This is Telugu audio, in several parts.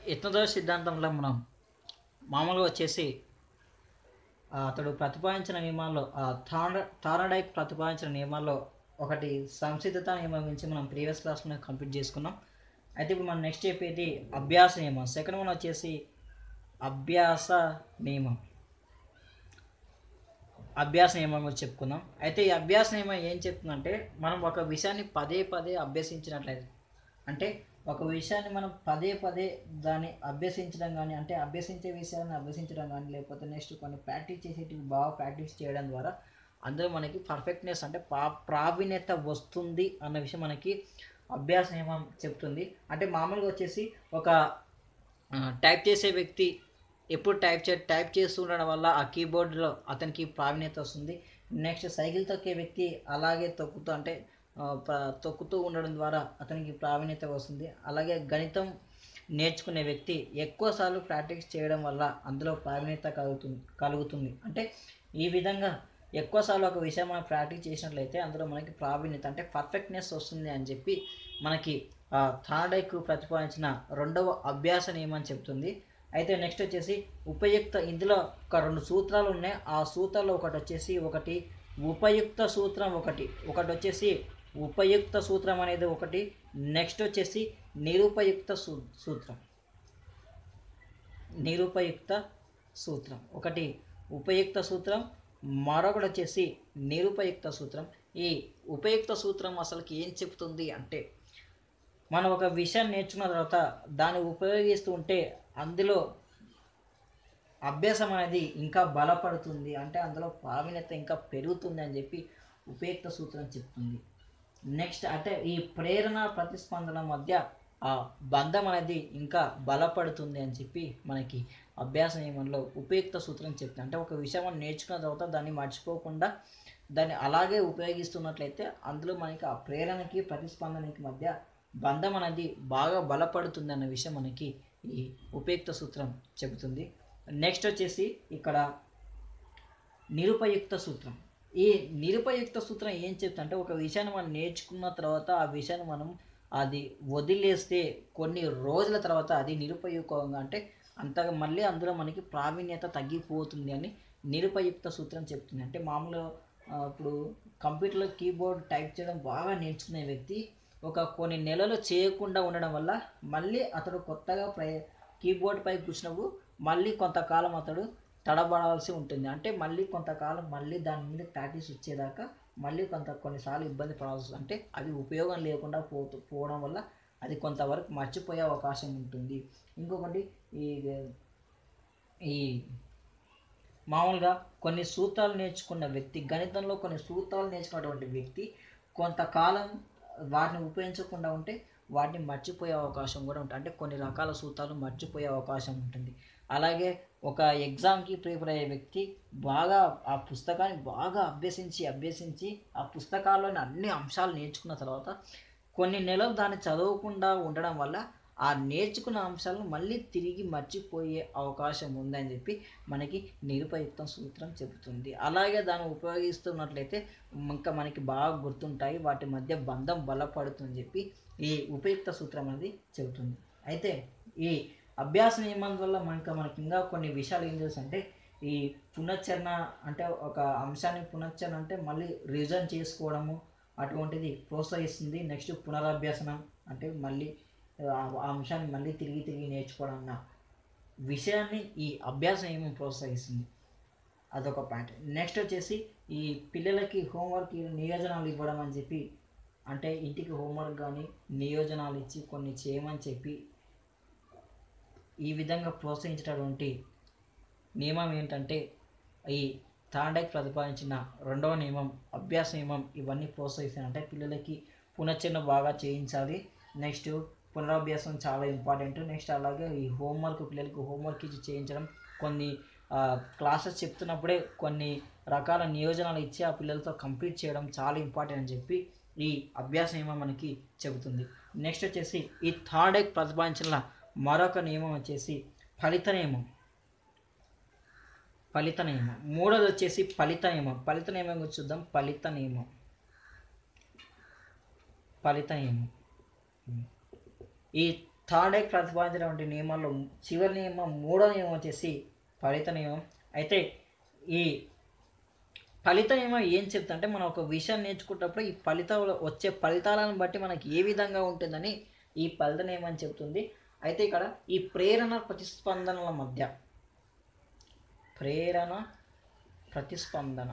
యత్నదోష సిద్ధాంతంలో మనం మామూలుగా వచ్చేసి ఆ, అతడు ప్రతిపాదించిన నియమాల్లో ఆ, థార్న థార్నడైక్ ప్రతిపాదించిన నియమాల్లో ఒకటి సంసిద్ధత నియమం గురించి మనం ప్రీవియస్ క్లాస్లో కంప్లీట్ చేసుకున్నాం అయితే ఇప్పుడు మనం నెక్స్ట్ చెప్పేది అభ్యాస నియమం సెకండ్ వన్ వచ్చేసి అభ్యాస నియమం అభ్యాస నియమం గురించి చెప్పుకుందాం అయితే ఈ అభ్యాస నియమం ఏం చెప్తుందంటే మనం ఒక విషయాన్ని పదే పదే అభ్యసించినట్లయితే అంటే ఒక విషయాన్ని మనం పదే పదే దాన్ని అభ్యసించడం కానీ అంటే అభ్యసించే విషయాన్ని అభ్యసించడం కానీ లేకపోతే నెక్స్ట్ కొన్ని ప్రాక్టీస్ చేసేటివి బాగా ప్రాక్టీస్ చేయడం ద్వారా అందులో మనకి పర్ఫెక్ట్నెస్ అంటే పా ప్రావీణ్యత వస్తుంది అన్న విషయం మనకి అభ్యాస నియమం చెప్తుంది అంటే మామూలుగా వచ్చేసి ఒక టైప్ చేసే వ్యక్తి ఎప్పుడు టైప్ చే టైప్ చేస్తూ ఉండడం వల్ల ఆ కీబోర్డ్లో అతనికి ప్రావీణ్యత వస్తుంది నెక్స్ట్ సైకిల్ తొక్కే వ్యక్తి అలాగే తొక్కుతూ అంటే ఆ, ప్ర- తొక్కుతూ ఉండడం ద్వారా అతనికి ప్రావీణ్యత వస్తుంది అలాగే గణితం నేర్చుకునే వ్యక్తి ఎక్కువసార్లు ప్రాక్టీస్ చేయడం వల్ల అందులో ప్రావీణ్యత కలుగుతుంది కలుగుతుంది అంటే ఈ విధంగా ఎక్కువసార్లు ఒక విషయం మనం ప్రాక్టీస్ చేసినట్లయితే అందులో మనకి ప్రావీణ్యత అంటే పర్ఫెక్ట్నెస్ వస్తుంది అని చెప్పి మనకి థార్డైక్ ప్రతిపాదించిన రెండవ అభ్యాస నియమం చెప్తుంది అయితే నెక్స్ట్ వచ్చేసి ఉపయుక్త ఇందులో ఒక రెండు సూత్రాలు ఉన్నాయి ఆ సూత్రాల్లో ఒకటి వచ్చేసి ఒకటి ఉపయుక్త సూత్రం ఒకటి ఒకటి వచ్చేసి ఉపయుక్త సూత్రం అనేది ఒకటి నెక్స్ట్ వచ్చేసి నిరుపయుక్త సూ సూత్రం నిరుపయుక్త సూత్రం ఒకటి ఉపయుక్త సూత్రం మరొకటి వచ్చేసి నిరుపయుక్త సూత్రం ఈ ఉపయుక్త సూత్రం అసలుకి ఏం చెప్తుంది అంటే మనం ఒక విషయాన్ని నేర్చుకున్న తర్వాత దాన్ని ఉపయోగిస్తూ ఉంటే అందులో అభ్యాసం అనేది ఇంకా బలపడుతుంది అంటే అందులో ప్రావీణ్యత ఇంకా పెరుగుతుంది అని చెప్పి ఉపయుక్త సూత్రం చెప్తుంది నెక్స్ట్ అంటే ఈ ప్రేరణ ప్రతిస్పందన మధ్య ఆ బంధం అనేది ఇంకా బలపడుతుంది అని చెప్పి మనకి అభ్యాస నియమంలో ఉపయుక్త సూత్రం చెప్తుంది అంటే ఒక విషయం మనం నేర్చుకున్న తర్వాత దాన్ని మర్చిపోకుండా దాన్ని అలాగే ఉపయోగిస్తున్నట్లయితే అందులో మనకి ఆ ప్రేరణకి ప్రతిస్పందనకి మధ్య బంధం అనేది బాగా బలపడుతుంది అన్న విషయం మనకి ఈ ఉపయుక్త సూత్రం చెబుతుంది నెక్స్ట్ వచ్చేసి ఇక్కడ నిరుపయుక్త సూత్రం ఈ నిరుపయుక్త సూత్రం ఏం చెప్తుందంటే ఒక విషయాన్ని మనం నేర్చుకున్న తర్వాత ఆ విషయాన్ని మనం అది వదిలేస్తే కొన్ని రోజుల తర్వాత అది నిరుపయుక్తంగా అంటే అంతగా మళ్ళీ అందులో మనకి ప్రావీణ్యత తగ్గిపోతుంది అని నిరుపయుక్త సూత్రం చెప్తుంది అంటే మామూలు ఆ, ఇప్పుడు కంప్యూటర్లో కీబోర్డ్ టైప్ చేయడం బాగా నేర్చుకునే వ్యక్తి ఒక కొన్ని నెలలు చేయకుండా ఉండడం వల్ల మళ్ళీ అతడు కొత్తగా ప్రయ కీబోర్డ్ పై కూర్చున్నప్పుడు మళ్ళీ కొంతకాలం అతడు తడబడాల్సి ఉంటుంది అంటే మళ్ళీ కొంతకాలం మళ్ళీ దాని మీద ప్రాక్టీస్ వచ్చేదాకా మళ్ళీ కొంత కొన్నిసార్లు ఇబ్బంది పడాల్సి వస్తుంది. అంటే అది ఉపయోగం లేకుండా పోతూ పోవడం వల్ల అది కొంతవరకు మర్చిపోయే అవకాశం ఉంటుంది ఇంకొకటి ఈ ఈ మామూలుగా కొన్ని సూత్రాలు నేర్చుకున్న వ్యక్తి గణితంలో కొన్ని సూత్రాలు నేర్చుకున్నటువంటి వ్యక్తి కొంతకాలం వాటిని ఉపయోగించకుండా ఉంటే వాటిని మర్చిపోయే అవకాశం కూడా ఉంటుంది అంటే కొన్ని రకాల సూత్రాలు మర్చిపోయే అవకాశం ఉంటుంది అలాగే ఒక ఎగ్జామ్కి ప్రిపేర్ అయ్యే వ్యక్తి బాగా ఆ పుస్తకాన్ని బాగా అభ్యసించి అభ్యసించి ఆ పుస్తకాల్లోని అన్ని అంశాలు నేర్చుకున్న తర్వాత కొన్ని నెలలు దాన్ని చదవకుండా ఉండడం వల్ల ఆ నేర్చుకున్న అంశాలను మళ్ళీ తిరిగి మర్చిపోయే అవకాశం ఉందని చెప్పి మనకి నిరుపయుక్త సూత్రం చెబుతుంది అలాగే దాన్ని ఉపయోగిస్తున్నట్లయితే ఇంకా మనకి బాగా గుర్తుంటాయి వాటి మధ్య బంధం బలపడుతుందని చెప్పి ఈ ఉపయుక్త సూత్రం అనేది చెబుతుంది అయితే ఈ అభ్యాస నియమం వల్ల మనకి మనకి ఇంకా కొన్ని విషయాలు ఏం తెలుసు అంటే ఈ పునశ్చరణ అంటే ఒక అంశాన్ని పునశ్చరణ అంటే మళ్ళీ రివిజన్ చేసుకోవడము అటువంటిది ప్రోత్సహిస్తుంది నెక్స్ట్ పునరభ్యసనం అంటే మళ్ళీ ఆ ఆ అంశాన్ని మళ్ళీ తిరిగి తిరిగి నేర్చుకోవడం అన్న విషయాన్ని ఈ అభ్యాస నియమం ప్రోత్సహిస్తుంది అదొక పాయింట్ నెక్స్ట్ వచ్చేసి ఈ పిల్లలకి హోంవర్క్ నియోజనాలు ఇవ్వడం అని చెప్పి అంటే ఇంటికి హోంవర్క్ కానీ నియోజనాలు ఇచ్చి కొన్ని చేయమని చెప్పి ఈ విధంగా ప్రోత్సహించేటటువంటి నియమం ఏంటంటే ఈ తాండైక్ ప్రతిపాదించిన రెండవ నియమం అభ్యాస నియమం ఇవన్నీ ప్రోత్సహిస్తాయి అంటే పిల్లలకి పునశ్చరణ బాగా చేయించాలి నెక్స్ట్ పునరభ్యాసం చాలా ఇంపార్టెంట్ నెక్స్ట్ అలాగే ఈ హోంవర్క్ పిల్లలకి హోంవర్క్ ఇచ్చి చేయించడం కొన్ని క్లాసెస్ చెప్తున్నప్పుడే కొన్ని రకాల నియోజనాలు ఇచ్చి ఆ పిల్లలతో కంప్లీట్ చేయడం చాలా ఇంపార్టెంట్ అని చెప్పి ఈ అభ్యాస నియమం మనకి చెబుతుంది నెక్స్ట్ వచ్చేసి ఈ థర్డ్ ఎక్ ప్రతిపాదించిన మరొక నియమం వచ్చేసి ఫలిత నియమం ఫలిత నియమం మూడోది వచ్చేసి ఫలిత నియమం ఫలిత నియమం గురించి చూద్దాం ఫలిత నియమం ఫలిత నియమం ఈ థర్డ్ ఎక్ ప్రతిపాదించినటువంటి నియమాల్లో చివరి నియమం మూడో నియమం వచ్చేసి ఫలిత నియమం అయితే ఈ ఫలిత నియమం ఏం చెప్తుందంటే మనం ఒక విషయాన్ని నేర్చుకున్నప్పుడు ఈ ఫలితాలు వచ్చే ఫలితాలను బట్టి మనకి ఏ విధంగా ఉంటుందని ఈ ఫలిత నియమం చెప్తుంది అయితే ఇక్కడ ఈ ప్రేరణ ప్రతిస్పందనల మధ్య ప్రేరణ ప్రతిస్పందన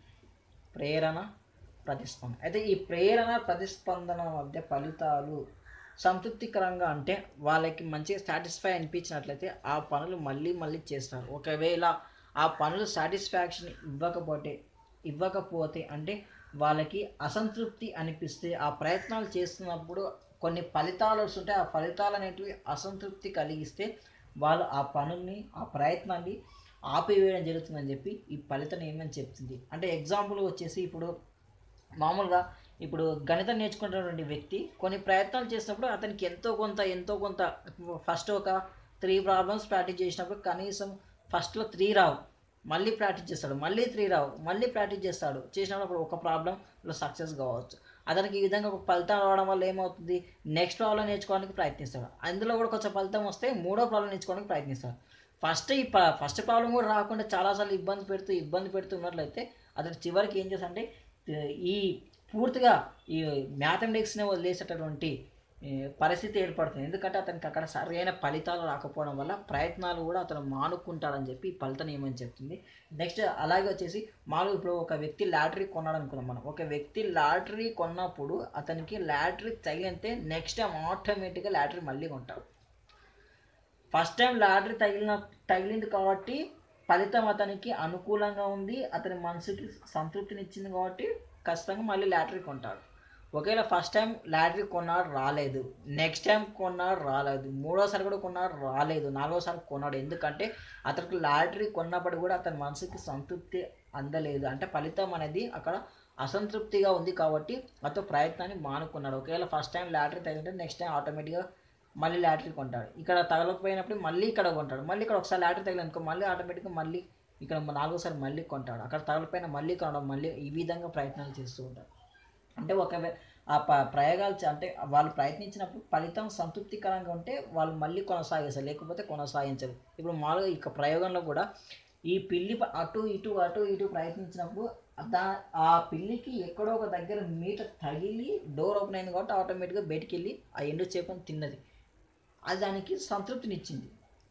ప్రేరణ ప్రతిస్పందన అయితే ఈ ప్రేరణ ప్రతిస్పందన మధ్య ఫలితాలు సంతృప్తికరంగా అంటే వాళ్ళకి మంచిగా సాటిస్ఫై అనిపించినట్లయితే ఆ పనులు మళ్ళీ మళ్ళీ చేస్తారు ఒకవేళ ఆ పనులు సాటిస్ఫాక్షన్ ఇవ్వకపోతే ఇవ్వకపోతే అంటే వాళ్ళకి అసంతృప్తి అనిపిస్తే ఆ ప్రయత్నాలు చేస్తున్నప్పుడు కొన్ని ఫలితాలు వస్తుంటే ఆ ఫలితాలు అనేటివి అసంతృప్తి కలిగిస్తే వాళ్ళు ఆ పనుల్ని ఆ ప్రయత్నాన్ని ఆపివేయడం జరుగుతుందని చెప్పి ఈ ఫలితం ఏమని చెప్తుంది అంటే ఎగ్జాంపుల్ వచ్చేసి ఇప్పుడు మామూలుగా ఇప్పుడు గణితం నేర్చుకున్నటువంటి వ్యక్తి కొన్ని ప్రయత్నాలు చేసినప్పుడు అతనికి ఎంతో కొంత ఎంతో కొంత ఫస్ట్ ఒక త్రీ ప్రాబ్లమ్స్ ప్రాక్టీస్ చేసినప్పుడు కనీసం ఫస్ట్లో త్రీ రావు మళ్ళీ ప్రాక్టీస్ చేస్తాడు మళ్ళీ త్రీ రావు మళ్ళీ ప్రాక్టీస్ చేస్తాడు చేసినప్పుడు ఒక ప్రాబ్లంలో సక్సెస్ కావచ్చు అతనికి ఈ విధంగా ఒక ఫలితం రావడం వల్ల ఏమవుతుంది నెక్స్ట్ ప్రాబ్లం నేర్చుకోవడానికి ప్రయత్నిస్తాడు అందులో కూడా కొంచెం ఫలితం వస్తే మూడో ప్రాబ్లం నేర్చుకోవడానికి ప్రయత్నిస్తాడు ఫస్ట్ ఈ ప- ఫస్ట్ ప్రాబ్లం కూడా రాకుండా చాలాసార్లు ఇబ్బంది పెడుతూ ఇబ్బంది పెడుతున్నట్లయితే అతను చివరికి ఏం చేస్తాడంటే ఈ పూర్తిగా ఈ మ్యాథమెటిక్స్ని వదిలేసేటటువంటి ఏ, పరిస్థితి ఏర్పడుతుంది ఎందుకంటే అతనికి అక్కడ సరైన ఫలితాలు రాకపోవడం వల్ల ప్రయత్నాలు కూడా అతను మానుకుంటాడని చెప్పి ఈ ఫలిత నియమం చెప్తుంది నెక్స్ట్ అలాగే వచ్చేసి మామూలు ఇప్పుడు ఒక వ్యక్తి లాటరీ కొన్నాడు అనుకున్నాం మనం ఒక వ్యక్తి లాటరీ కొన్నప్పుడు అతనికి లాటరీ తగిలితే నెక్స్ట్ టైం ఆటోమేటిక్గా లాటరీ మళ్ళీ కొంటాడు ఫస్ట్ టైం లాటరీ తగిలిన తగిలింది కాబట్టి ఫలితం అతనికి అనుకూలంగా ఉంది అతని మనసుకి సంతృప్తినిచ్చింది కాబట్టి ఖచ్చితంగా మళ్ళీ లాటరీ కొంటాడు ఒకవేళ ఫస్ట్ టైం లాటరీ కొన్నాడు రాలేదు నెక్స్ట్ టైం కొన్నాడు రాలేదు మూడోసారి కూడా కొన్నాడు రాలేదు నాలుగోసారి కొన్నాడు ఎందుకంటే అతనికి లాటరీ కొన్నప్పుడు కూడా అతని మనసుకి సంతృప్తి అందలేదు అంటే ఫలితం అనేది అక్కడ అసంతృప్తిగా ఉంది కాబట్టి అతను ప్రయత్నాన్ని మానుకున్నాడు ఒకవేళ ఫస్ట్ టైం లాటరీ తగిలితే నెక్స్ట్ టైం ఆటోమేటిక్గా మళ్ళీ లాటరీ కొంటాడు ఇక్కడ తగలకపోయినప్పుడు మళ్ళీ ఇక్కడ కొంటాడు మళ్ళీ ఇక్కడ ఒకసారి లాటరీ తగిలినుకో మళ్ళీ ఆటోమేటిక్గా మళ్ళీ ఇక్కడ నాలుగోసారి మళ్ళీ కొంటాడు అక్కడ తగలపోయిన మళ్ళీ కొనడం మళ్ళీ ఈ విధంగా ప్రయత్నాలు చేస్తూ ఉంటాడు అంటే ఒక ఆ ప ప్రయోగాలు చే- అంటే వాళ్ళు ప్రయత్నించినప్పుడు ఫలితం సంతృప్తికరంగా ఉంటే వాళ్ళు మళ్ళీ కొనసాగిస్తారు లేకపోతే కొనసాగించరు ఇప్పుడు మామూలుగా ఇక ప్రయోగంలో కూడా ఈ పిల్లి ప- అటు ఇటు అటు ఇటు ప్రయత్నించినప్పుడు దా ఆ పిల్లికి ఎక్కడో ఒక దగ్గర మీట తగిలి డోర్ ఓపెన్ అయింది కాబట్టి ఆటోమేటిక్గా బయటికి వెళ్ళి ఆ ఎండు చేపను తిన్నది అది దానికి సంతృప్తినిచ్చింది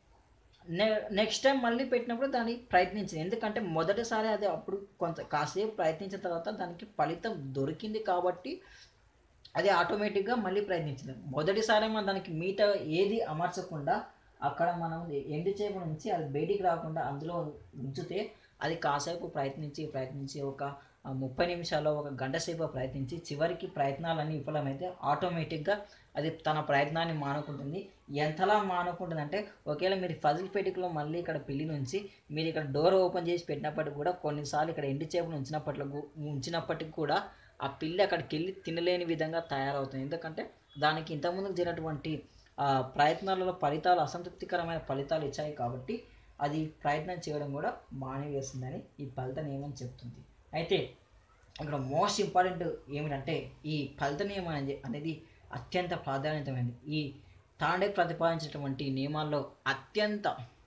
నె నెక్స్ట్ టైం మళ్ళీ పెట్టినప్పుడు దాన్ని ప్రయత్నించింది ఎందుకంటే మొదటిసారి అది అప్పుడు కొంత కాసేపు ప్రయత్నించిన తర్వాత దానికి ఫలితం దొరికింది కాబట్టి అది ఆటోమేటిక్గా మళ్ళీ ప్రయత్నించింది మొదటిసారి మనం దానికి మీట ఏది అమర్చకుండా అక్కడ మనం ఎండు చేప నుంచి అది బయటికి రాకుండా అందులో ఉంచితే అది కాసేపు ప్రయత్నించి ప్రయత్నించి ఒక ఆ, ముప్పై నిమిషాల్లో ఒక గంట సేపు ప్రయత్నించి చివరికి ప్రయత్నాలన్నీ విఫలమైతే ఆటోమేటిక్గా అది తన ప్రయత్నాన్ని మానుకుంటుంది ఎంతలా మానుకుంటుందంటే ఒకవేళ మీరు ఫజిల్ పెటికలో మళ్ళీ ఇక్కడ పిల్లి నుంచి మీరు ఇక్కడ డోర్ ఓపెన్ చేసి పెట్టినప్పటికి కూడా కొన్నిసార్లు ఇక్కడ ఎండు చేపను ఉంచినప్పట్లో ఉంచినప్పటికి కూడా ఆ పిల్లి అక్కడికి వెళ్ళి తినలేని విధంగా తయారవుతుంది ఎందుకంటే దానికి ఇంతకుముందు జరిగినటువంటి ఆ, ప్రయత్నాలలో ఫలితాలు అసంతృప్తికరమైన ఫలితాలు ఇచ్చాయి కాబట్టి అది ప్రయత్నం చేయడం కూడా మానివేస్తుందని ఈ ఫలిత నియమం చెప్తుంది అయితే ఇక్కడ మోస్ట్ ఇంపార్టెంట్ ఏమిటంటే ఈ ఫలిత నియమం అనేది అనేది అత్యంత ప్రాధాన్యతమైనది ఈ తాండే ప్రతిపాదించినటువంటి నియమాల్లో అత్యంత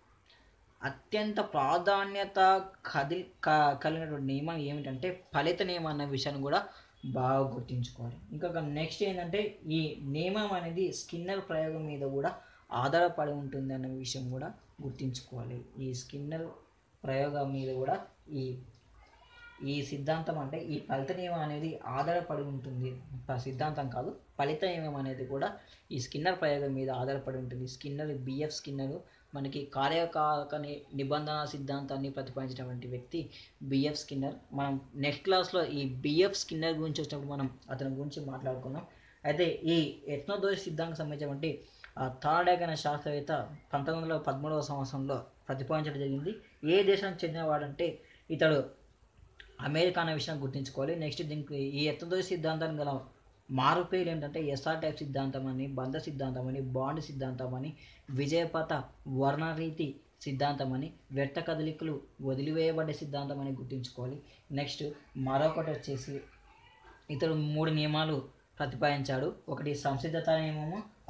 అత్యంత ప్రాధాన్యత కది క- కలిగినటువంటి నియమం ఏమిటంటే ఫలిత నియమం అన్న విషయాన్ని కూడా బాగా గుర్తుంచుకోవాలి ఇంకా నెక్స్ట్ ఏంటంటే ఈ నియమం అనేది స్కిన్నర్ ప్రయోగం మీద కూడా ఆధారపడి ఉంటుంది అన్న విషయం కూడా గుర్తుంచుకోవాలి ఈ స్కిన్నర్ ప్రయోగం మీద కూడా ఈ ఈ సిద్ధాంతం అంటే ఈ ఫలిత నియమం అనేది ఆధారపడి ఉంటుంది ఆ సిద్ధాంతం కాదు ఫలిత నియమం అనేది కూడా ఈ స్కిన్నర్ ప్రయోగం మీద ఆధారపడి ఉంటుంది స్కిన్నర్ బిఎఫ్ స్కిన్నర్ మనకి కార్యకారక ని- నిబంధన సిద్ధాంతాన్ని ప్రతిపాదించినటువంటి వ్యక్తి బిఎఫ్ స్కిన్నర్ మనం నెక్స్ట్ క్లాస్లో ఈ బిఎఫ్ స్కిన్నర్ గురించి వచ్చినప్పుడు మనం అతని గురించి మాట్లాడుకుందాం అయితే ఈ ఎట్నోదోష సిద్ధాంతం సంబంధించినటువంటి ఆ థర్డ్ అనే శాస్త్రవేత్త పంతొమ్మిది వందల పదమూడవ సంవత్సరంలో ప్రతిపాదించడం జరిగింది ఏ దేశానికి చెందినవాడంటే ఇతడు అమెరికా అనే విషయం గుర్తుంచుకోవాలి నెక్స్ట్ దీనికి ఈ ఎత్తదోసి సిద్ధాంతానికి గల మారు పేరు ఏంటంటే ఎస్ఆర్ టైప్ సిద్ధాంతం అని బంధ సిద్ధాంతం అని బాండ్ సిద్ధాంతం అని విజయపథ వర్ణరీతి సిద్ధాంతం అని వ్యర్థ కదలికలు వదిలివేయబడ్డ సిద్ధాంతం అని గుర్తుంచుకోవాలి నెక్స్ట్ మరొకటి వచ్చేసి ఇతడు మూడు నియమాలు ప్రతిపాదించాడు ఒకటి సంసిద్ధత నియమము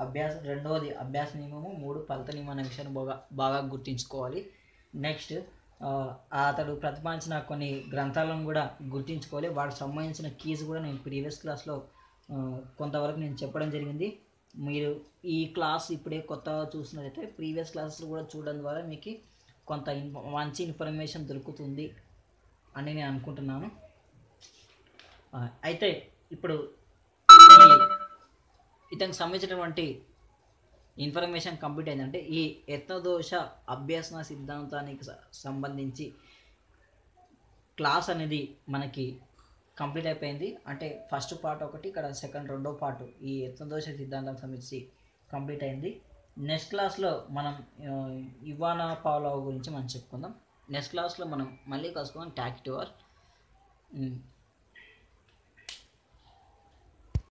అభ్యాస రెండవది అభ్యాస నియమము మూడు ఫలిత నియమం అనే విషయాన్ని బాగా బాగా గుర్తుంచుకోవాలి నెక్స్ట్ అతడు ప్రతిపాదించిన కొన్ని గ్రంథాలను కూడా గుర్తుంచుకోవాలి వాటికి సంబంధించిన కీస్ కూడా నేను ప్రీవియస్ క్లాస్లో కొంతవరకు నేను చెప్పడం జరిగింది మీరు ఈ క్లాస్ ఇప్పుడే కొత్తగా చూసినట్లయితే ప్రీవియస్ క్లాసెస్ కూడా చూడడం ద్వారా మీకు కొంత ఇన్ మంచి ఇన్ఫర్మేషన్ దొరుకుతుంది అని నేను అనుకుంటున్నాను ఆ, అయితే ఇప్పుడు ఈ ఇతనికి సంబంధించినటువంటి ఇన్ఫర్మేషన్ కంప్లీట్ అయిందంటే ఈ యత్నదోష అభ్యసన సిద్ధాంతానికి స- సంబంధించి క్లాస్ అనేది మనకి కంప్లీట్ అయిపోయింది అంటే ఫస్ట్ పార్ట్ ఒకటి ఇక్కడ సెకండ్ రెండో పార్ట్ ఈ యత్నదోష సిద్ధాంతం సంబంధించి కంప్లీట్ అయింది నెక్స్ట్ క్లాస్లో మనం ఆ, ఇవానా పావులవ గురించి మనం చెప్పుకుందాం నెక్స్ట్ క్లాస్లో మనం మళ్ళీ కలుసుకుందాం ట్యాక్ టు అవర్